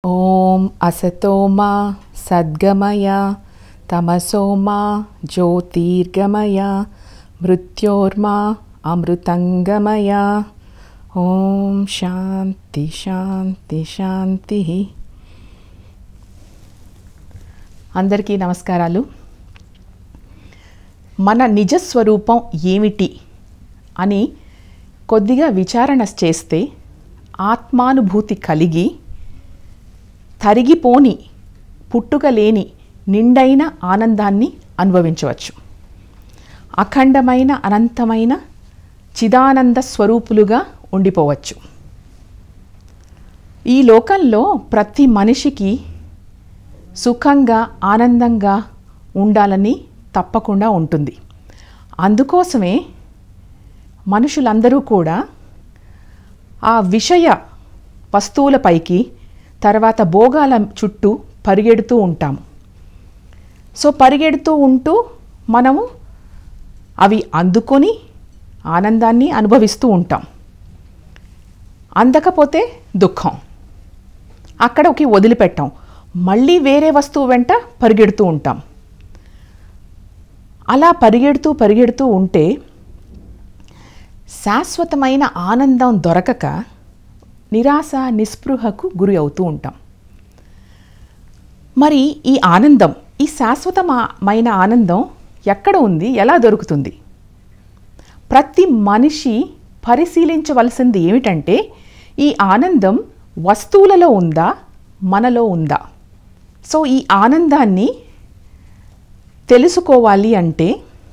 ॐ असतो मा सद्गमय तमसो मा ज्योतिर्गमय मृत्योर्मा अमृतङ्गमय ॐ శాంతి శాంతి శాంతి అందరికీ నమస్కారాలు మన నిజస్వరూపం ఏమిటి అని కొద్దిగా విచారణ చేస్తే ఆత్మానుభూతి కలిగి తరిగిపోని పుట్టుక లేని నిండైన ఆనందాన్ని అనుభవించవచ్చు అఖండమైన అనంతమైన చిదానంద స్వరూపులుగా ఉండిపోవచ్చు ఈ లోకంలో ప్రతి మనిషికి సుఖంగా ఆనందంగా ఉండాలని తప్పకుండా ఉంటుంది అందుకోసమే మనుషులందరూ కూడా ఆ విషయ వస్తువులపైకి తర్వాత భోగాల చుట్టూ పరిగెడుతూ ఉంటాము సో పరిగెడుతూ ఉంటూ మనము అవి అందుకొని ఆనందాన్ని అనుభవిస్తూ ఉంటాం అందకపోతే దుఃఖం అక్కడికి వదిలిపెట్టాం మళ్ళీ వేరే వస్తువు వెంట పరిగెడుతూ ఉంటాం అలా పరిగెడుతూ పరిగెడుతూ ఉంటే శాశ్వతమైన ఆనందం దొరకక నిరాశ నిస్పృహకు గురి అవుతూ ఉంటాం మరి ఈ ఆనందం ఈ శాశ్వతమైన ఆనందం ఎక్కడ ఉంది ఎలా దొరుకుతుంది ప్రతి మనిషి పరిశీలించవలసింది ఏమిటంటే ఈ ఆనందం వస్తువులలో ఉందా మనలో ఉందా సో ఈ ఆనందాన్ని తెలుసుకోవాలి అంటే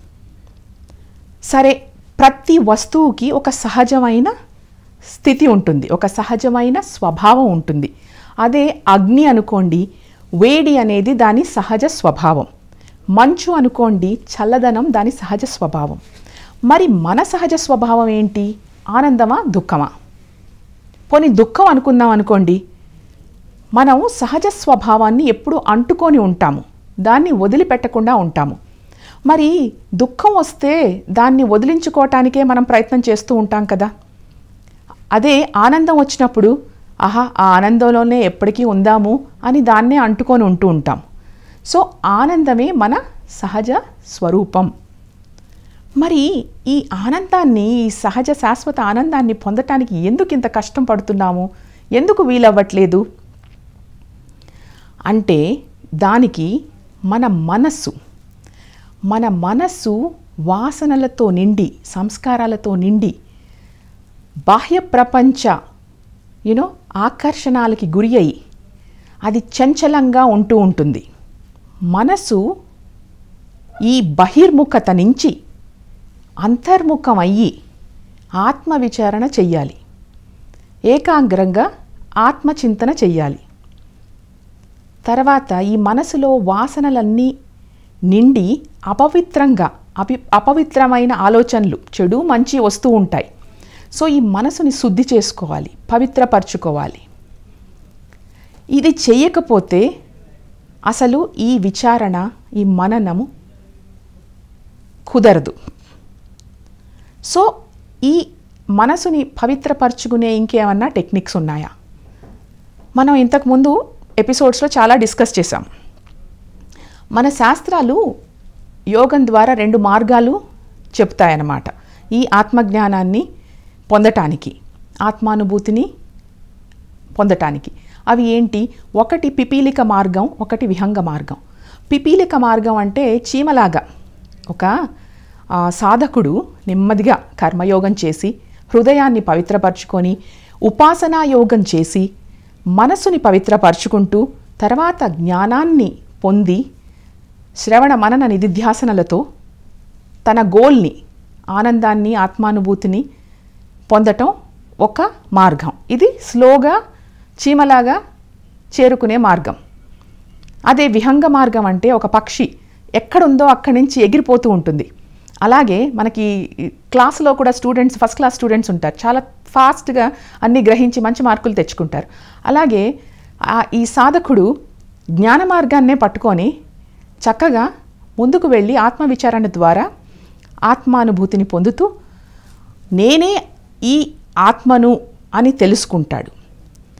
సరే ప్రతి వస్తువుకి ఒక సహజమైన స్థితి ఉంటుంది ఒక సహజమైన స్వభావం ఉంటుంది అదే అగ్ని అనుకోండి వేడి అనేది దాని సహజ స్వభావం మంచు అనుకోండి చల్లదనం దాని సహజ స్వభావం మరి మన సహజ స్వభావం ఏంటి ఆనందమా దుఃఖమా పోనీ దుఃఖం అనుకుందాం అనుకోండి మనం సహజ స్వభావాన్ని ఎప్పుడు అంటుకొని ఉంటాము దాన్ని వదిలిపెట్టకుండా ఉంటాము మరి దుఃఖం వస్తే దాన్ని వదిలించుకోవటానికే మనం ప్రయత్నం చేస్తూ ఉంటాం కదా అదే ఆనందం వచ్చినప్పుడు ఆహా ఆ ఆనందంలోనే ఎప్పటికీ ఉందాము అని దాన్నే అంటుకొని ఉంటూ ఉంటాం సో ఆనందమే మన సహజ స్వరూపం మరి ఈ ఆనందాన్ని ఈ సహజ శాశ్వత ఆనందాన్ని పొందటానికి ఎందుకు ఇంత కష్టం పడుతున్నాము ఎందుకు వీలవ్వట్లేదు అంటే దానికి మన మనస్సు మన మనస్సు వాసనలతో నిండి సంస్కారాలతో నిండి బాహ్య ప్రపంచ యూనో ఆకర్షణలకి గురి అయి అది చంచలంగా ఉంటూ ఉంటుంది మనసు ఈ బహిర్ముఖత నుంచి అంతర్ముఖం అయ్యి ఆత్మవిచారణ చెయ్యాలి ఏకాగ్రంగా ఆత్మచింతన చెయ్యాలి తర్వాత ఈ మనసులో వాసనలన్నీ నిండి అపవిత్రంగా అపి అపవిత్రమైన ఆలోచనలు చెడు మంచి వస్తూ ఉంటాయి సో ఈ మనసుని శుద్ధి చేసుకోవాలి పవిత్రపరచుకోవాలి ఇది చేయకపోతే అసలు ఈ విచారణ ఈ మననము కుదరదు సో ఈ మనసుని పవిత్రపరచుకునే ఇంకేమన్నా టెక్నిక్స్ ఉన్నాయా మనం ఇంతకుముందు ఎపిసోడ్స్లో చాలా డిస్కస్ చేసాం మన శాస్త్రాలు యోగం ద్వారా రెండు మార్గాలు చెప్తాయన్నమాట ఈ ఆత్మజ్ఞానాన్ని పొందటానికి ఆత్మానుభూతిని పొందటానికి అవి ఏంటి ఒకటి పిపీలిక మార్గం ఒకటి విహంగ మార్గం పిపీలిక మార్గం అంటే చీమలాగా ఒక ఆ, సాధకుడు నెమ్మదిగా కర్మయోగం చేసి హృదయాన్ని పవిత్రపరచుకొని ఉపాసనా యోగం చేసి మనసుని పవిత్రపరచుకుంటూ తర్వాత జ్ఞానాన్ని పొంది శ్రవణ మనన నిధిధ్యాసనలతో తన గోల్ని ఆనందాన్ని ఆత్మానుభూతిని పొందటం ఒక మార్గం ఇది స్లోగా చీమలాగా చేరుకునే మార్గం అదే విహంగ మార్గం అంటే ఒక పక్షి ఎక్కడుందో అక్కడి నుంచి ఎగిరిపోతూ ఉంటుంది అలాగే మనకి క్లాసులో కూడా స్టూడెంట్స్ ఫస్ట్ క్లాస్ స్టూడెంట్స్ ఉంటారు చాలా ఫాస్ట్గా అన్ని గ్రహించి మంచి మార్కులు తెచ్చుకుంటారు అలాగే ఆ ఈ సాధకుడు జ్ఞాన మార్గాన్నే పట్టుకొని చక్కగా ముందుకు వెళ్ళి ఆత్మవిచారణ ద్వారా ఆత్మానుభూతిని పొందుతూ నేనే ఈ ఆత్మను అని తెలుసుకుంటాడు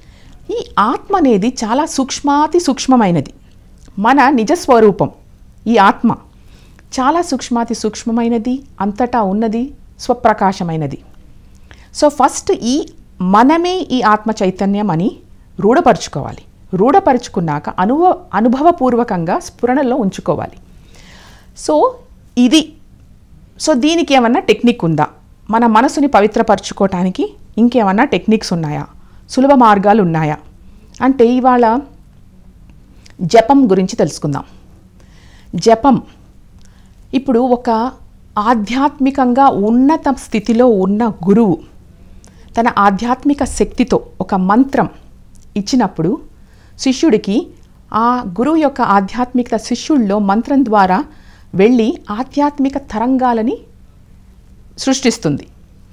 ఈ ఆత్మ అనేది చాలా సూక్ష్మాతి సూక్ష్మమైనది మన నిజస్వరూపం ఈ ఆత్మ చాలా సూక్ష్మాతి సూక్ష్మమైనది అంతటా ఉన్నది స్వప్రకాశమైనది సో ఫస్ట్ ఈ మనమే ఈ ఆత్మ చైతన్యం అని రూఢపరుచుకోవాలి రూఢపరుచుకున్నాక అనుభవ అనుభవపూర్వకంగా స్ఫురణలో ఉంచుకోవాలి సో ఇది సో దీనికి ఏమన్నా టెక్నిక్ ఉందా మన మనసుని పవిత్రపరచుకోవటానికి ఇంకేమన్నా టెక్నిక్స్ ఉన్నాయా సులభ మార్గాలు ఉన్నాయా అంటే ఇవాళ జపం గురించి తెలుసుకుందాం జపం ఇప్పుడు ఒక ఆధ్యాత్మికంగా ఉన్నత స్థితిలో ఉన్న గురువు తన ఆధ్యాత్మిక శక్తితో ఒక మంత్రం ఇచ్చినప్పుడు శిష్యుడికి ఆ గురువు యొక్క ఆధ్యాత్మిక శిష్యుల్లో మంత్రం ద్వారా వెళ్ళి ఆధ్యాత్మిక తరంగాలని సృష్టిస్తుంది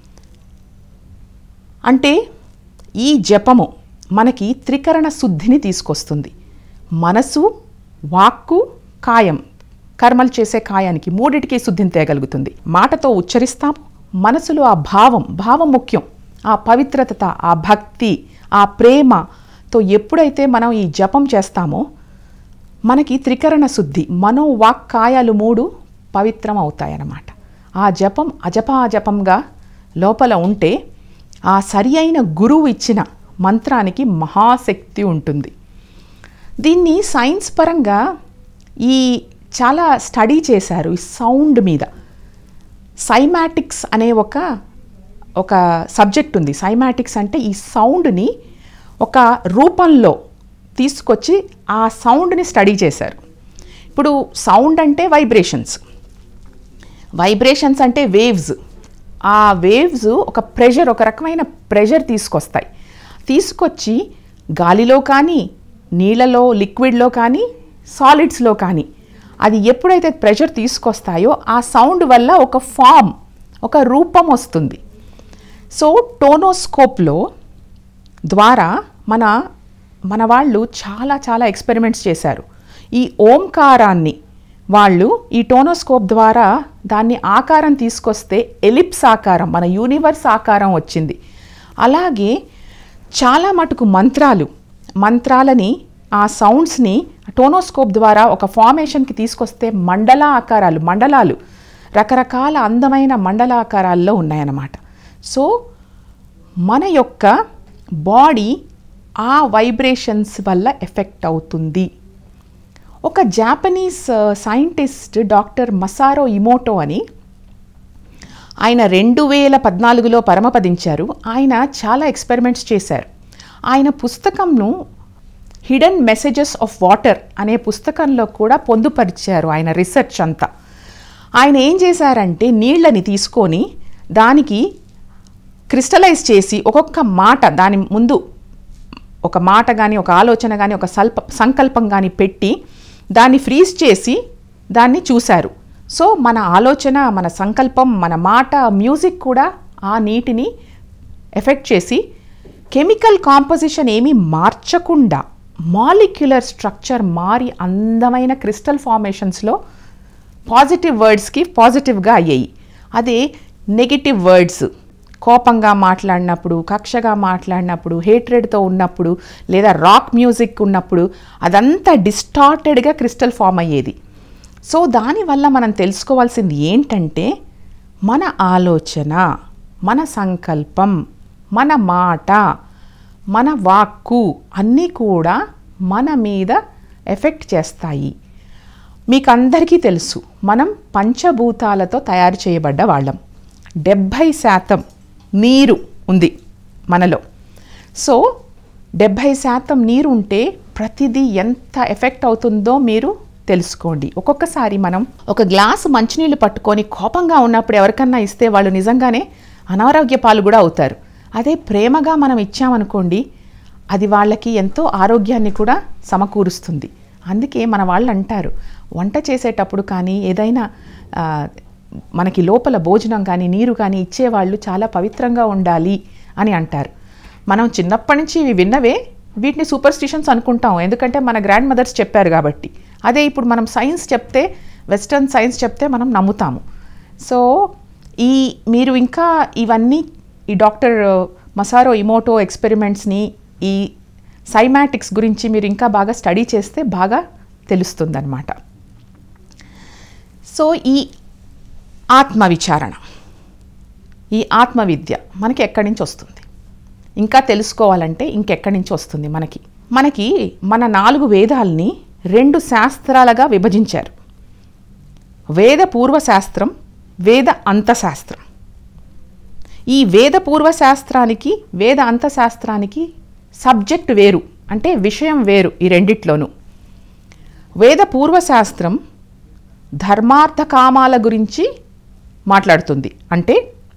అంటే ఈ జపము మనకి త్రికరణ శుద్ధిని తీసుకొస్తుంది మనసు వాక్కు కాయం కర్మలు చేసే కాయానికి మూడిటికి శుద్ధిని తేగలుగుతుంది మాటతో ఉచ్చరిస్తాము మనసులో ఆ భావం భావం ముఖ్యం ఆ పవిత్రత ఆ భక్తి ఆ ప్రేమతో ఎప్పుడైతే మనం ఈ జపం చేస్తామో మనకి త్రికరణ శుద్ధి మనో వాక్ కాయాలు మూడు పవిత్రం అవుతాయన్నమాట ఆ జపం అజపాజపంగా లోపల ఉంటే ఆ సరి అయిన గురువు ఇచ్చిన మంత్రానికి మహాశక్తి ఉంటుంది దీన్ని సైన్స్ పరంగా ఈ చాలా స్టడీ చేశారు ఈ సౌండ్ మీద సైమాటిక్స్ అనే ఒక ఒక సబ్జెక్ట్ ఉంది సైమాటిక్స్ అంటే ఈ సౌండ్ని ఒక రూపంలో తీసుకొచ్చి ఆ సౌండ్ని స్టడీ చేశారు ఇప్పుడు సౌండ్ అంటే వైబ్రేషన్స్ వైబ్రేషన్స్ అంటే వేవ్స్ ఆ వేవ్స్ ఒక ప్రెషర్ ఒక రకమైన ప్రెషర్ తీసుకొస్తాయి తీసుకొచ్చి గాలిలో కానీ నీళ్ళలో లిక్విడ్లో కానీ సాలిడ్స్లో కానీ అది ఎప్పుడైతే ప్రెషర్ తీసుకొస్తాయో ఆ సౌండ్ వల్ల ఒక ఫామ్ ఒక రూపం వస్తుంది సో టోనోస్కోప్లో ద్వారా మన మన వాళ్ళు చాలా చాలా ఎక్స్పెరిమెంట్స్ చేశారు ఈ ఓంకారాన్ని వాళ్ళు ఈ టోనోస్కోప్ ద్వారా దాన్ని ఆకారం తీసుకొస్తే ఎలిప్స్ ఆకారం మన యూనివర్స్ ఆకారం వచ్చింది అలాగే చాలా మటుకు మంత్రాలు మంత్రాలని ఆ సౌండ్స్ని టోనోస్కోప్ ద్వారా ఒక ఫార్మేషన్కి తీసుకొస్తే మండల ఆకారాలు మండలాలు రకరకాల అందమైన మండలాకారాల్లో ఉన్నాయన్నమాట సో మన యొక్క బాడీ ఆ వైబ్రేషన్స్ వల్ల ఎఫెక్ట్ అవుతుంది ఒక Japanese scientist doctor Masaru Emoto అని ఆయన రెండు వేల పద్నాలుగులో పరమపదించారు ఆయన చాలా ఎక్స్పెరిమెంట్స్ చేశారు ఆయన పుస్తకంను హిడెన్ మెసేజెస్ ఆఫ్ వాటర్ అనే పుస్తకంలో కూడా పొందుపరిచారు ఆయన రీసెర్చ్ అంతా ఆయన ఏం చేశారంటే నీళ్ళని తీసుకొని దానికి క్రిస్టలైజ్ చేసి ఒక్కొక్క మాట దాని ముందు ఒక మాట కానీ ఒక ఆలోచన కానీ ఒక సల్ప సంకల్పం కానీ పెట్టి దాన్ని ఫ్రీజ్ చేసి దాన్ని చూశారు సో మన ఆలోచన మన సంకల్పం మన మాట మ్యూజిక్ కూడా ఆ నీటిని ఎఫెక్ట్ చేసి కెమికల్ కాంపోజిషన్ ఏమీ మార్చకుండా మాలిక్యులర్ స్ట్రక్చర్ మారి అందమైన క్రిస్టల్ ఫార్మేషన్స్లో పాజిటివ్ వర్డ్స్కి పాజిటివ్గా అయ్యాయి అదే నెగిటివ్ వర్డ్స్ కోపంగా మాట్లాడినప్పుడు కక్షగా మాట్లాడినప్పుడు హేట్రెడ్తో ఉన్నప్పుడు లేదా రాక్ మ్యూజిక్ ఉన్నప్పుడు అదంతా డిస్టార్టెడ్గా క్రిస్టల్ ఫామ్ అయ్యేది సో దానివల్ల మనం తెలుసుకోవాల్సింది ఏంటంటే మన ఆలోచన మన సంకల్పం మన మాట మన వాక్కు అన్నీ కూడా మన మీద ఎఫెక్ట్ చేస్తాయి మీకు అందరికీ తెలుసు మనం పంచభూతాలతో తయారు చేయబడ్డ వాళ్ళం డెబ్భై శాతం నీరు ఉంది మనలో సో డెబ్భై శాతం నీరు ఉంటే ప్రతిదీ ఎంత ఎఫెక్ట్ అవుతుందో మీరు తెలుసుకోండి ఒక్కొక్కసారి మనం ఒక గ్లాసు మంచినీళ్ళు పట్టుకొని కోపంగా ఉన్నప్పుడు ఎవరికన్నా ఇస్తే వాళ్ళు నిజంగానే అనారోగ్య పాలు కూడా అవుతారు అదే ప్రేమగా మనం ఇచ్చామనుకోండి అది వాళ్ళకి ఎంతో ఆరోగ్యాన్ని కూడా సమకూరుస్తుంది అందుకే మన వాళ్ళు అంటారు వంట చేసేటప్పుడు కానీ ఏదైనా ఆ, మనకి లోపల భోజనం కానీ నీరు కానీ ఇచ్చేవాళ్ళు చాలా పవిత్రంగా ఉండాలి అని అంటారు మనం చిన్నప్పటి నుంచి ఇవి విన్నవే వీటిని సూపర్ స్టిషన్స్ అనుకుంటాం ఎందుకంటే మన గ్రాండ్ మదర్స్ చెప్పారు కాబట్టి అదే ఇప్పుడు మనం సైన్స్ చెప్తే వెస్టర్న్ సైన్స్ చెప్తే మనం నమ్ముతాము సో ఈ మీరు ఇంకా ఇవన్నీ ఈ డాక్టర్ మసారో ఇమోటో ఎక్స్పెరిమెంట్స్ని ఈ సైమాటిక్స్ గురించి మీరు ఇంకా బాగా స్టడీ చేస్తే బాగా తెలుస్తుందన్నమాట సో ఈ ఆత్మ విచారణ ఈ ఆత్మ విద్య మనకి ఎక్కడి నుంచి వస్తుంది ఇంకా తెలుసుకోవాలంటే ఇంకెక్కడి నుంచి వస్తుంది మనకి మనకి మన నాలుగు వేదాల్ని రెండు శాస్త్రాలుగా విభజించారు వేద పూర్వ శాస్త్రం వేద అంతశాస్త్రం ఈ వేద పూర్వ శాస్త్రానికి వేద అంతశాస్త్రానికి సబ్జెక్ట్ వేరు అంటే విషయం వేరు ఈ రెండిట్లోనూ వేద పూర్వ శాస్త్రం ధర్మార్థ కామాల గురించి మాట్లాడుతుంది అంటే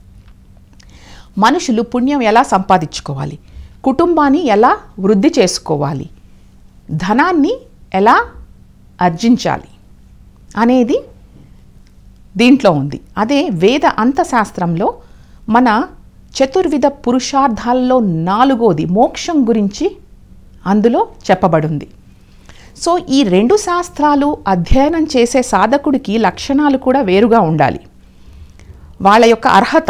మనుషులు పుణ్యం ఎలా సంపాదించుకోవాలి కుటుంబాన్ని ఎలా వృద్ధి చేసుకోవాలి ధనాన్ని ఎలా ఆర్జించాలి అనేది దీంట్లో ఉంది అదే వేద అంతశాస్త్రంలో మన చతుర్విధ పురుషార్థాల్లో నాలుగోది మోక్షం గురించి అందులో చెప్పబడింది సో ఈ రెండు శాస్త్రాలు అధ్యయనం చేసే సాధకుడికి లక్షణాలు కూడా వేరుగా ఉండాలి వాళ్ళ యొక్క అర్హత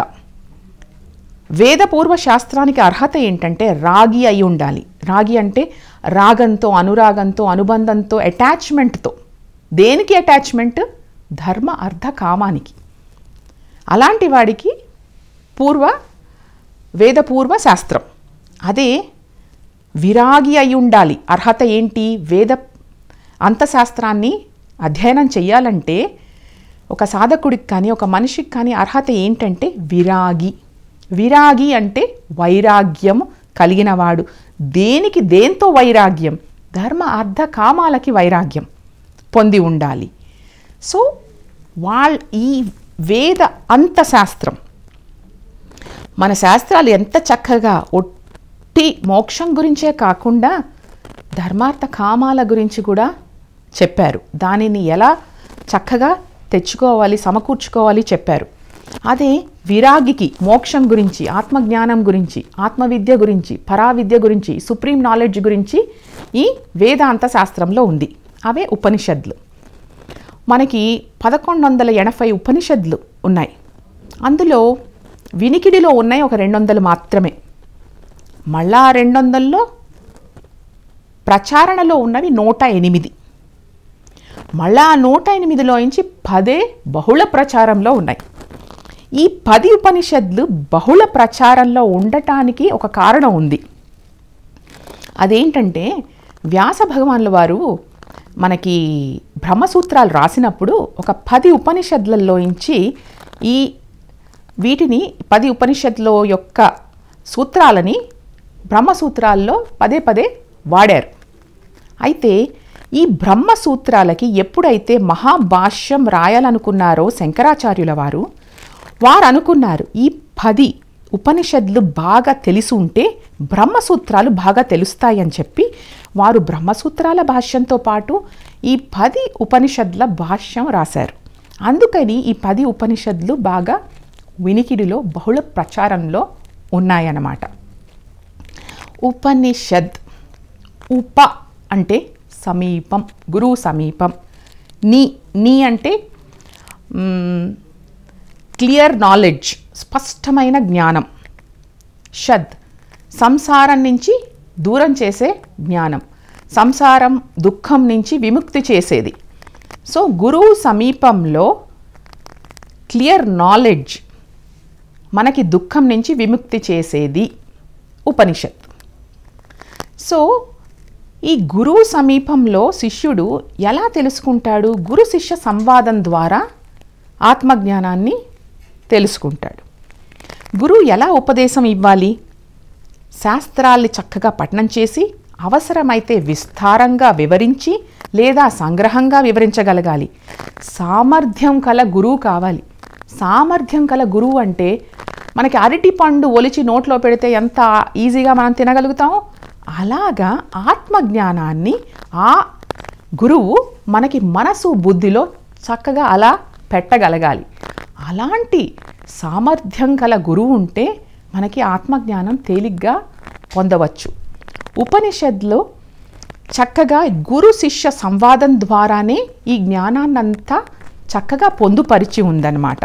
వేదపూర్వ శాస్త్రానికి అర్హత ఏంటంటే రాగి అయి ఉండాలి రాగి అంటే రాగంతో అనురాగంతో అనుబంధంతో అటాచ్మెంట్తో దేనికి అటాచ్మెంట్ ధర్మ అర్థ కామానికి అలాంటి వాడికి పూర్వ వేదపూర్వ శాస్త్రం అదే విరాగి అయి ఉండాలి అర్హత ఏంటి వేద అంతశాస్త్రాన్ని అధ్యయనం చేయాలంటే ఒక సాధకుడికి కానీ ఒక మనిషికి కానీ అర్హత ఏంటంటే విరాగి విరాగి అంటే వైరాగ్యం కలిగినవాడు దేనికి దేంతో వైరాగ్యం ధర్మ అర్థ కామాలకి వైరాగ్యం పొంది ఉండాలి సో వాళ్ళ ఈ వేద అంతశాస్త్రం మన శాస్త్రాలు ఎంత చక్కగా ఒట్టి మోక్షం గురించే కాకుండా ధర్మార్థ కామాల గురించి కూడా చెప్పారు దానిని ఎలా చక్కగా తెచ్చుకోవాలి సమకూర్చుకోవాలి చెప్పారు అదే విరాగికి మోక్షం గురించి ఆత్మజ్ఞానం గురించి ఆత్మవిద్య గురించి పరావిద్య గురించి సుప్రీం నాలెడ్జ్ గురించి ఈ వేదాంత శాస్త్రంలో ఉంది అవే ఉపనిషత్తులు మనకి పదకొండు వందల ఎనభై ఉపనిషత్తులు ఉన్నాయి అందులో వినికిడిలో ఉన్నాయి ఒక రెండు వందలు మాత్రమే మళ్ళా ఆ రెండు వందల్లో ప్రచారణలో ఉన్నవి నూట ఎనిమిది మళ్ళా ఆ నూట ఎనిమిదిలోంచి పదే బహుళ ప్రచారంలో ఉన్నాయి ఈ పది ఉపనిషత్తులు బహుళ ప్రచారంలో ఉండటానికి ఒక కారణం ఉంది అదేంటంటే వ్యాస భగవాన్ల వారు మనకి బ్రహ్మసూత్రాలు రాసినప్పుడు ఒక పది ఉపనిషత్తులలోంచి ఈ వీటిని పది ఉపనిషత్తుల యొక్క సూత్రాలని బ్రహ్మసూత్రాల్లో పదే పదే వాడారు అయితే ఈ బ్రహ్మసూత్రాలకి ఎప్పుడైతే మహాభాష్యం రాయాలనుకున్నారో శంకరాచార్యుల వారు వారు అనుకున్నారు ఈ పది ఉపనిషత్తులు బాగా తెలిసి ఉంటే బ్రహ్మసూత్రాలు బాగా తెలుస్తాయని చెప్పి వారు బ్రహ్మసూత్రాల భాష్యంతో పాటు ఈ పది ఉపనిషత్తుల భాష్యం రాశారు అందుకని ఈ పది ఉపనిషత్తులు బాగా వినికిడిలో బహుళ ప్రచారంలో ఉన్నాయన్నమాట ఉపనిషద్ ఉప అంటే సమీపం గురువు సమీపం నీ నీ అంటే క్లియర్ నాలెడ్జ్ స్పష్టమైన జ్ఞానం షద్ సంసారం నుంచి దూరం చేసే జ్ఞానం సంసారం దుఃఖం నుంచి విముక్తి చేసేది సో గురువు సమీపంలో క్లియర్ నాలెడ్జ్ మనకి దుఃఖం నుంచి విముక్తి చేసేది ఉపనిషత్ సో ఈ గురువు సమీపంలో శిష్యుడు ఎలా తెలుసుకుంటాడు గురు శిష్య సంవాదం ద్వారా ఆత్మజ్ఞానాన్ని తెలుసుకుంటాడు గురువు ఎలా ఉపదేశం ఇవ్వాలి శాస్త్రాల్ని చక్కగా పఠనం చేసి అవసరమైతే విస్తారంగా వివరించి లేదా సంగ్రహంగా వివరించగలగాలి సామర్థ్యం కల గురువు కావాలి సామర్థ్యం కల గురువు అంటే మనకి అరటి పండు ఒలిచి నోట్లో పెడితే ఎంత ఈజీగా మనం తినగలుగుతామో అలాగా ఆత్మజ్ఞానాన్ని ఆ గురువు మనకి మనసు బుద్ధిలో చక్కగా అలా పెట్టగలగాలి అలాంటి సామర్థ్యం కల గురువు ఉంటే మనకి ఆత్మజ్ఞానం తేలిగ్గా పొందవచ్చు ఉపనిషత్తులో చక్కగా గురు శిష్య సంవాదం ద్వారానే ఈ జ్ఞానాన్నంతా చక్కగా పొందుపరిచి ఉందన్నమాట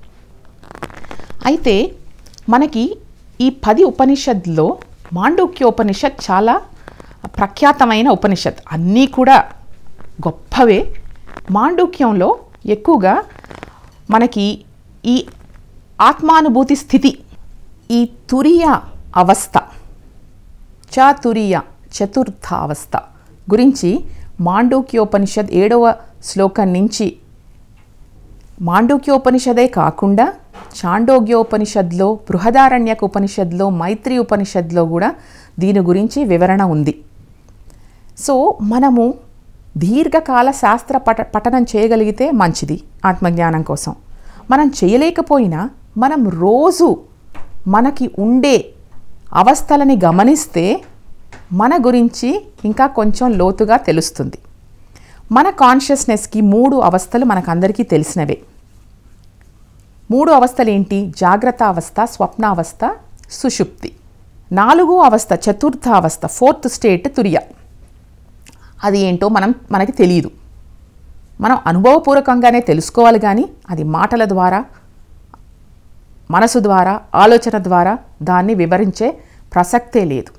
అయితే మనకి ఈ పది ఉపనిషత్తులో మాండూక్యోపనిషత్ చాలా ప్రఖ్యాతమైన ఉపనిషత్ అన్నీ కూడా గొప్పవే మాండూక్యంలో ఎక్కువగా మనకి ఈ ఆత్మానుభూతి స్థితి ఈ తురియ అవస్థ చాతురియ చతుర్థ అవస్థ గురించి మాండూక్యోపనిషద్ ఏడవ శ్లోకం నుంచి మాండూక్యోపనిషదే కాకుండా చాండోగ్యోపనిషద్లో బృహదారణ్యక ఉపనిషద్లో మైత్రి ఉపనిషద్లో కూడా దీని గురించి వివరణ ఉంది సో మనము దీర్ఘకాల శాస్త్ర పట పఠనం చేయగలిగితే మంచిది ఆత్మజ్ఞానం కోసం మనం చేయలేకపోయినా మనం రోజు మనకి ఉండే అవస్థలని గమనిస్తే మన గురించి ఇంకా కొంచెం లోతుగా తెలుస్తుంది మన కాన్షియస్నెస్కి మూడు అవస్థలు మనకందరికీ తెలిసినవే మూడు అవస్థలు ఏంటి జాగ్రత్త అవస్థ స్వప్నావస్థ సుషుప్తి నాలుగో అవస్థ చతుర్థ అవస్థ ఫోర్త్ స్టేట్ తురియ అది ఏంటో మనం మనకి తెలియదు మనం అనుభవపూర్వకంగానే తెలుసుకోవాలి కానీ అది మాటల ద్వారా మనసు ద్వారా ఆలోచన ద్వారా దాన్ని వివరించే ప్రసక్తే లేదు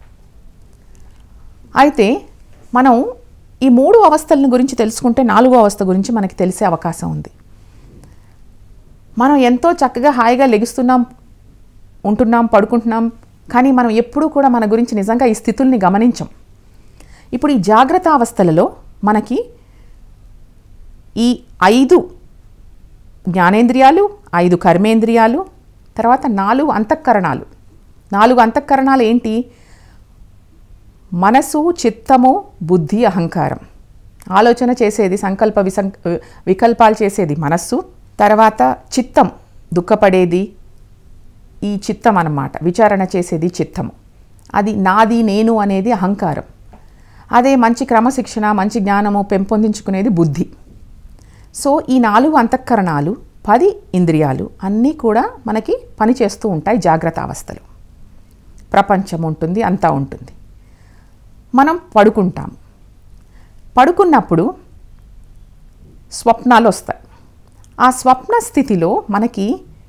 అయితే మనం ఈ మూడు అవస్థలను గురించి తెలుసుకుంటే నాలుగో అవస్థ గురించి మనకి తెలిసే అవకాశం ఉంది మనం ఎంతో చక్కగా హాయిగా లెగుస్తున్నాం ఉంటున్నాం పడుకుంటున్నాం కానీ మనం ఎప్పుడూ కూడా మన గురించి నిజంగా ఈ స్థితుల్ని గమనించం ఇప్పుడు ఈ జాగ్రత్త అవస్థలలో మనకి ఈ ఐదు జ్ఞానేంద్రియాలు ఐదు కర్మేంద్రియాలు తర్వాత నాలుగు అంతఃకరణాలు నాలుగు అంతఃకరణాలు ఏంటి మనసు చిత్తము బుద్ధి అహంకారం ఆలోచన చేసేది సంకల్ప విసం వికల్పాలు చేసేది మనస్సు తర్వాత చిత్తం దుఃఖపడేది ఈ చిత్తం అన్నమాట విచారణ చేసేది చిత్తము అది నాది నేను అనేది అహంకారం అదే మంచి క్రమశిక్షణ మంచి జ్ఞానము పెంపొందించుకునేది బుద్ధి సో ఈ నాలుగు అంతఃకరణాలు పది ఇంద్రియాలు అన్నీ కూడా మనకి పనిచేస్తూ ఉంటాయి జాగ్రత్త అవస్థలో ప్రపంచం ఉంటుంది అంతా ఉంటుంది మనం పడుకుంటాం పడుకున్నప్పుడు స్వప్నాలు వస్తాయి ఆ స్వప్న స్థితిలో మనకి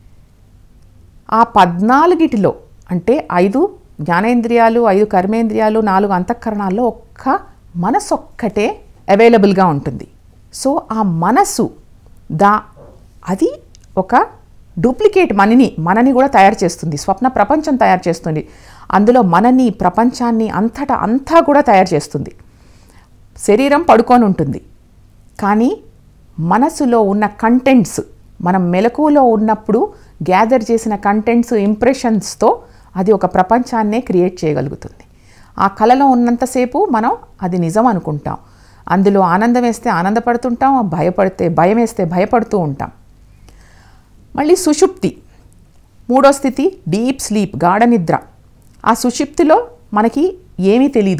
ఆ పద్నాలుగిటిలో అంటే ఐదు జ్ఞానేంద్రియాలు ఐదు కర్మేంద్రియాలు నాలుగు అంతఃకరణాల్లో ఒక్క మనసు ఒక్కటే అవైలబుల్గా ఉంటుంది సో ఆ మనసు దా అది ఒక డూప్లికేట్ మనని మనని కూడా తయారు చేస్తుంది స్వప్న ప్రపంచం తయారు చేస్తుంది అందులో మనని ప్రపంచాన్ని అంతటా అంతా కూడా తయారు చేస్తుంది శరీరం పడుకొని ఉంటుంది కానీ మనసులో ఉన్న కంటెంట్స్ మనం మెలకువలో ఉన్నప్పుడు గ్యాదర్ చేసిన కంటెంట్స్ ఇంప్రెషన్స్తో అది ఒక ప్రపంచాన్నే క్రియేట్ చేయగలుగుతుంది ఆ కళలో ఉన్నంతసేపు మనం అది నిజం అనుకుంటాం అందులో ఆనందం వేస్తే ఆనందపడుతుంటాం భయపడితే భయం వేస్తే భయపడుతూ ఉంటాం మళ్ళీ సుషుప్తి మూడో స్థితి డీప్ స్లీప్ గాఢ నిద్ర ఆ సుషుప్తిలో మనకి ఏమీ తెలీదు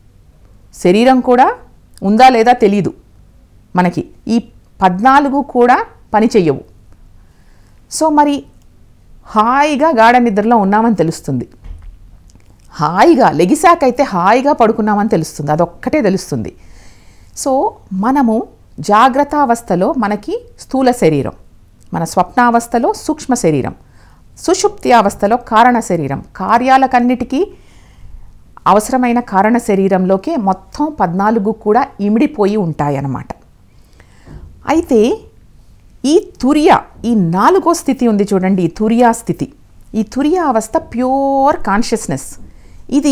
శరీరం కూడా ఉందా లేదా తెలీదు మనకి ఈ పద్నాలుగు కూడా పని చెయ్యవు సో మరి హాయిగా గాఢ నిద్రలో ఉన్నామని తెలుస్తుంది హాయిగా లెగిసాకైతే హాయిగా పడుకున్నామని తెలుస్తుంది అదొక్కటే తెలుస్తుంది సో మనము జాగ్రత్త అవస్థలో మనకి స్థూల శరీరం మన స్వప్నావస్థలో సూక్ష్మ శరీరం సుషుప్తి అవస్థలో కారణ శరీరం కార్యాలకన్నిటికీ అవసరమైన కారణ శరీరంలోకే మొత్తం పద్నాలుగు కూడా ఇమిడిపోయి ఉంటాయన్నమాట అయితే ఈ తురియ ఈ నాలుగో స్థితి ఉంది చూడండి ఈ తురియా స్థితి ఈ తురియా అవస్థ ప్యూర్ కాన్షియస్నెస్ ఇది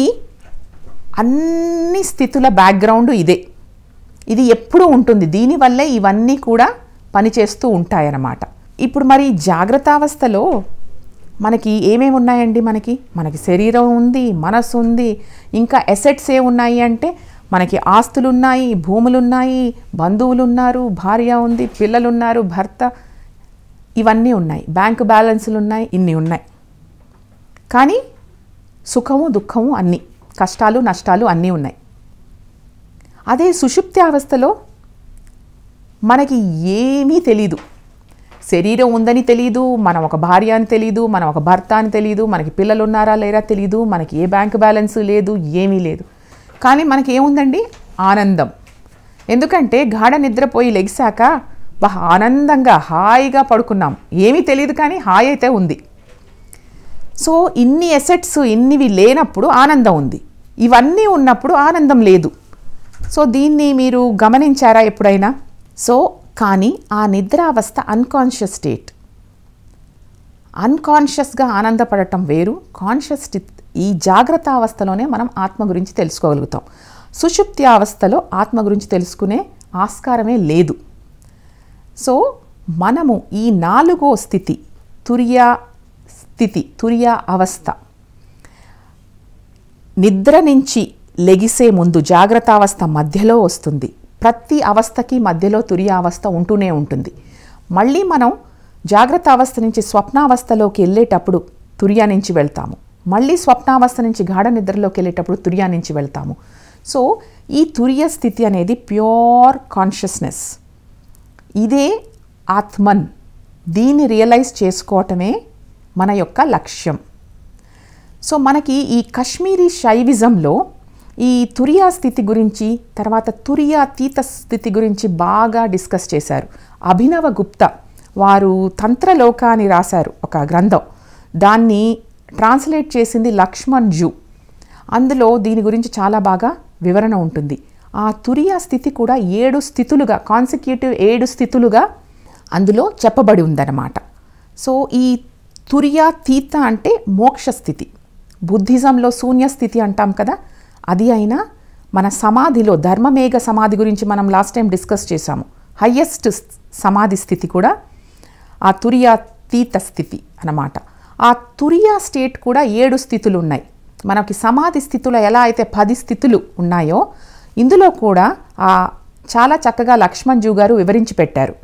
అన్ని స్థితుల బ్యాక్గ్రౌండ్ ఇదే ఇది ఎప్పుడూ ఉంటుంది దీనివల్లే ఇవన్నీ కూడా పనిచేస్తూ ఉంటాయన్నమాట ఇప్పుడు మరి జాగ్రత్త అవస్థలో మనకి ఏమేమి ఉన్నాయండి మనకి మనకి శరీరం ఉంది మనసు ఉంది ఇంకా ఎసెట్స్ ఏ ఉన్నాయి అంటే మనకి ఆస్తులు ఉన్నాయి భూములు ఉన్నాయి బంధువులు ఉన్నారు భార్య ఉంది పిల్లలు ఉన్నారు భర్త ఇవన్నీ ఉన్నాయి బ్యాంకు బ్యాలెన్సులు ఉన్నాయి ఇన్ని ఉన్నాయి కానీ సుఖము దుఃఖము అన్నీ కష్టాలు నష్టాలు అన్నీ ఉన్నాయి అదే సుషుప్తి అవస్థలో మనకి ఏమీ తెలీదు శరీరం ఉందని తెలీదు మనం ఒక భార్య అని తెలీదు మనం ఒక భర్త అని తెలీదు మనకి పిల్లలు ఉన్నారా లేరా తెలీదు మనకి ఏ బ్యాంక్ బ్యాలెన్స్ లేదు ఏమీ లేదు కానీ మనకి ఏముందండి ఆనందం ఎందుకంటే గాఢ నిద్రపోయి లెగిసాక బా ఆనందంగా హాయిగా పడుకున్నాం ఏమీ తెలియదు కానీ హాయి అయితే ఉంది సో ఇన్ని ఎసెట్స్ ఇన్నివి లేనప్పుడు ఆనందం ఉంది ఇవన్నీ ఉన్నప్పుడు ఆనందం లేదు సో దీన్ని మీరు గమనించారా ఎప్పుడైనా సో కానీ ఆ నిద్రావస్థ అన్కాన్షియస్ స్టేట్ అన్కాన్షియస్గా ఆనందపడటం వేరు కాన్షియస్ ఈ జాగ్రత్త అవస్థలోనే మనం ఆత్మ గురించి తెలుసుకోగలుగుతాం సుషుప్తి అవస్థలో ఆత్మ గురించి తెలుసుకునే ఆస్కారమే లేదు సో మనము ఈ నాలుగో స్థితి తురియా స్థితి తురియా అవస్థ నిద్ర నుంచి లెగిసే ముందు జాగ్రత్త అవస్థ మధ్యలో వస్తుంది ప్రతి అవస్థకి మధ్యలో తురియా అవస్థ ఉంటూనే ఉంటుంది మళ్ళీ మనం జాగ్రత్త అవస్థ నుంచి స్వప్నావస్థలోకి వెళ్ళేటప్పుడు తురియా నుంచి వెళ్తాము మళ్ళీ స్వప్నావస్థ నుంచి గాఢ నిద్రలోకి వెళ్ళేటప్పుడు తురియా నుంచి వెళ్తాము సో ఈ తురియ స్థితి అనేది ప్యూర్ కాన్షియస్నెస్ ఇదే ఆత్మన్ దీన్ని రియలైజ్ చేసుకోవటమే మన యొక్క లక్ష్యం సో మనకి ఈ కశ్మీరీ శైవిజంలో ఈ తురియా స్థితి గురించి తర్వాత తురియాతీత స్థితి గురించి బాగా డిస్కస్ చేశారు అభినవ గుప్తా వారు తంత్రలోకాన్ని రాశారు ఒక గ్రంథం దాన్ని ట్రాన్స్లేట్ చేసింది లక్ష్మణ్ జూ అందులో దీని గురించి చాలా బాగా వివరణ ఉంటుంది ఆ తురియా స్థితి కూడా ఏడు స్థితులుగా కాన్సిక్యూటివ్ ఏడు స్థితులుగా అందులో చెప్పబడి ఉందన్నమాట సో ఈ తురియా తీత అంటే మోక్ష స్థితి బుద్ధిజంలో శూన్య స్థితి అంటాం కదా అది అయినా మన సమాధిలో ధర్మమేఘ సమాధి గురించి మనం లాస్ట్ టైం డిస్కస్ చేశాము హయ్యెస్ట్ సమాధి స్థితి కూడా ఆ తురియాతీత స్థితి అన్నమాట ఆ తురియా స్టేట్ కూడా ఏడు స్థితులు ఉన్నాయి మనకి సమాధి స్థితిలో ఎలా అయితే పది స్థితులు ఉన్నాయో ఇందులో కూడా ఆ చాలా చక్కగా లక్ష్మణ్ జూ గారు వివరించి పెట్టారు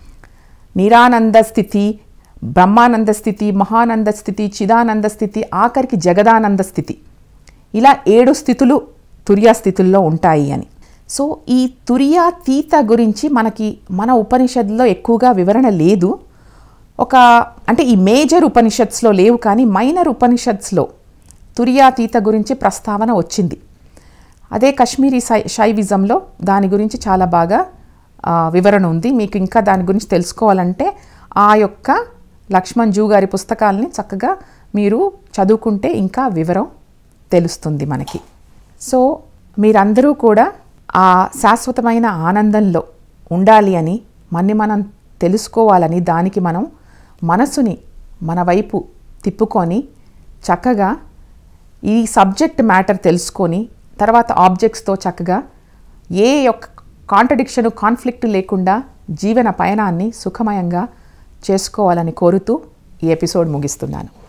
నిరానంద స్థితి బ్రహ్మానంద స్థితి మహానంద స్థితి చిదానంద స్థితి ఆఖరికి జగదానంద స్థితి ఇలా ఏడు స్థితులు తురియా స్థితుల్లో ఉంటాయి అని సో ఈ తురియాతీత గురించి మనకి మన ఉపనిషత్తులో ఎక్కువగా వివరణ లేదు ఒక అంటే ఈ మేజర్ ఉపనిషత్స్లో లేవు కానీ మైనర్ ఉపనిషత్స్లో తురియాతీత గురించి ప్రస్తావన వచ్చింది అదే కశ్మీరీ శై శైవిజంలో దాని గురించి చాలా బాగా ఆ, వివరణ ఉంది మీకు ఇంకా దాని గురించి తెలుసుకోవాలంటే ఆ యొక్క లక్ష్మణ్ జూ గారి పుస్తకాలని చక్కగా మీరు చదువుకుంటే ఇంకా వివరం తెలుస్తుంది మనకి సో మీరందరూ కూడా ఆ శాశ్వతమైన ఆనందంలో ఉండాలి అని మన్ని మనం తెలుసుకోవాలని దానికి మనం మనసుని మన వైపు తిప్పుకొని చక్కగా ఈ సబ్జెక్ట్ మ్యాటర్ తెలుసుకొని తర్వాత ఆబ్జెక్ట్స్తో చక్కగా ఏ యొక్క కాంట్రడిక్షన్ కాన్ఫ్లిక్ట్ లేకుండా జీవన పయనాన్ని సుఖమయంగా చేసుకోవాలని కోరుతూ ఈ ఎపిసోడ్ ముగిస్తున్నాను